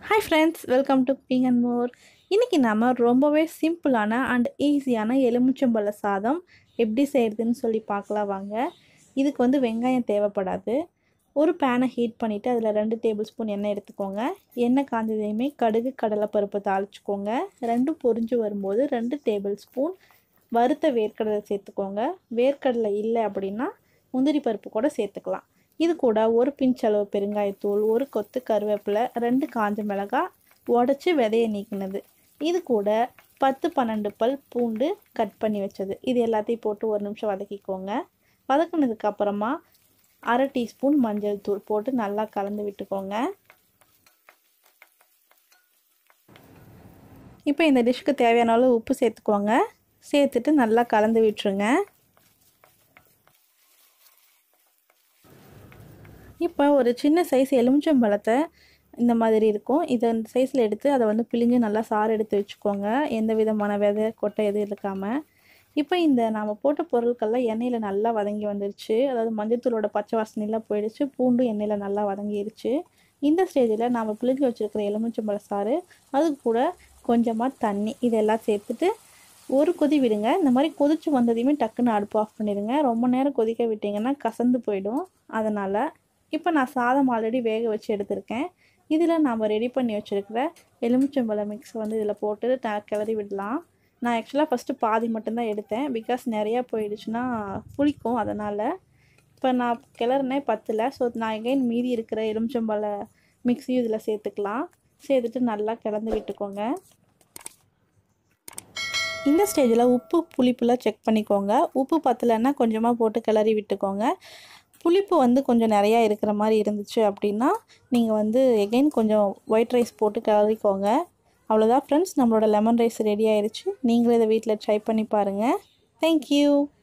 hi friends welcome to cooking and more இன்றைக்கி நம்ம ரொம்பவே சிம்பிளான அண்ட் ஈஸியான எலுமிச்சம்பழ சாதம் எப்படி செய்கிறதுன்னு சொல்லி பார்க்கலாம் வாங்க இதுக்கு வந்து வெங்காயம் தேவைப்படாது ஒரு பேனை ஹீட் பண்ணிவிட்டு அதில் ரெண்டு டேபிள் ஸ்பூன் எண்ணெய் எடுத்துக்கோங்க எண்ணெய் காஞ்சதையுமே கடுகு கடலைப்பருப்பு தாளிச்சுக்கோங்க ரெண்டும் பொரிஞ்சு வரும்போது ரெண்டு டேபிள் ஸ்பூன் வறுத்த வேர்க்கடலை சேர்த்துக்கோங்க வேர்க்கடலை இல்லை அப்படின்னா முந்திரி பருப்பு கூட சேர்த்துக்கலாம் இது கூட ஒரு பிஞ்ச் அளவு பெருங்காயத்தூள் ஒரு கொத்து கருவேப்பிலை ரெண்டு காஞ்ச மிளகாய் உடச்சி விதையை நீக்கினது இது கூட பத்து பன்னெண்டு பல் பூண்டு கட் பண்ணி வச்சது இது எல்லாத்தையும் போட்டு ஒரு நிமிஷம் வதக்கிக்கோங்க வதக்குனதுக்கு அப்புறமா அரை டீஸ்பூன் மஞ்சள் தூள் போட்டு நல்லா கலந்து விட்டுக்கோங்க இப்போ இந்த டிஷ்க்கு தேவையான அளவு உப்பு சேர்த்துக்கோங்க சேர்த்துட்டு நல்லா கலந்து விட்டுருங்க இப்போ ஒரு சின்ன சைஸ் எலுமிச்சம்பழத்தை இந்த மாதிரி இருக்கும் இதை இந்த சைஸில் எடுத்து அதை வந்து பிழிஞ்சு நல்லா சாறு எடுத்து வச்சுக்கோங்க எந்த விதமான விதை கொட்டை எதுவும் இருக்காமல் இப்போ இந்த நாம் போட்ட பொருட்கள்லாம் எண்ணெயில் நல்லா வதங்கி வந்துருச்சு அதாவது மஞ்சத்தூளோட பச்சை வாசனைலாம் போயிடுச்சு பூண்டும் எண்ணெயில் நல்லா வதங்கிருச்சு இந்த ஸ்டேஜில் நாம் பிழிஞ்சு வச்சுருக்கிற எலுமிச்சம்பழ சாறு அது கூட கொஞ்சமாக தண்ணி இதெல்லாம் சேர்த்துட்டு ஒரு கொதி விடுங்க இந்த மாதிரி கொதிச்சு வந்ததையுமே டக்குன்னு அடுப்பு ஆஃப் பண்ணிடுங்க ரொம்ப நேரம் கொதிக்க விட்டிங்கன்னா கசந்து போயிடும் அதனால் இப்போ நான் சாதம் ஆல்ரெடி வேக வச்சு எடுத்திருக்கேன் இதில் நாம் ரெடி பண்ணி வச்சுருக்கிற எலுமிச்சம்பழ மிக்ஸ் வந்து இதில் போட்டு நான் கிளறி விடலாம் நான் ஆக்சுவலாக ஃபஸ்ட்டு பாதி மட்டும்தான் எடுத்தேன் பிகாஸ் நிறையா போயிடுச்சுன்னா புளிக்கும் அதனால் இப்போ நான் கிளறினே பத்தில் ஸோ நான் எகைன் மீதி இருக்கிற எலுமிச்சம்பழ மிக்ஸியும் இதில் சேர்த்துக்கலாம் சேர்த்துட்டு நல்லா கிளந்து விட்டுக்கோங்க இந்த ஸ்டேஜில் உப்பு புளிப்புலாம் செக் பண்ணிக்கோங்க உப்பு பத்தலைன்னா கொஞ்சமாக போட்டு கிளறி விட்டுக்கோங்க புளிப்பு வந்து கொஞ்சம் நிறையா இருக்கிற மாதிரி இருந்துச்சு அப்படின்னா நீங்கள் வந்து எகெயின் கொஞ்சம் ஒயிட் ரைஸ் போட்டு கிளறிக்கோங்க அவ்வளோதான் ஃப்ரெண்ட்ஸ் நம்மளோட லெமன் ரைஸ் ரெடி ஆயிடுச்சு நீங்களும் இதை வீட்டில் ட்ரை பண்ணி பாருங்கள் தேங்க்யூ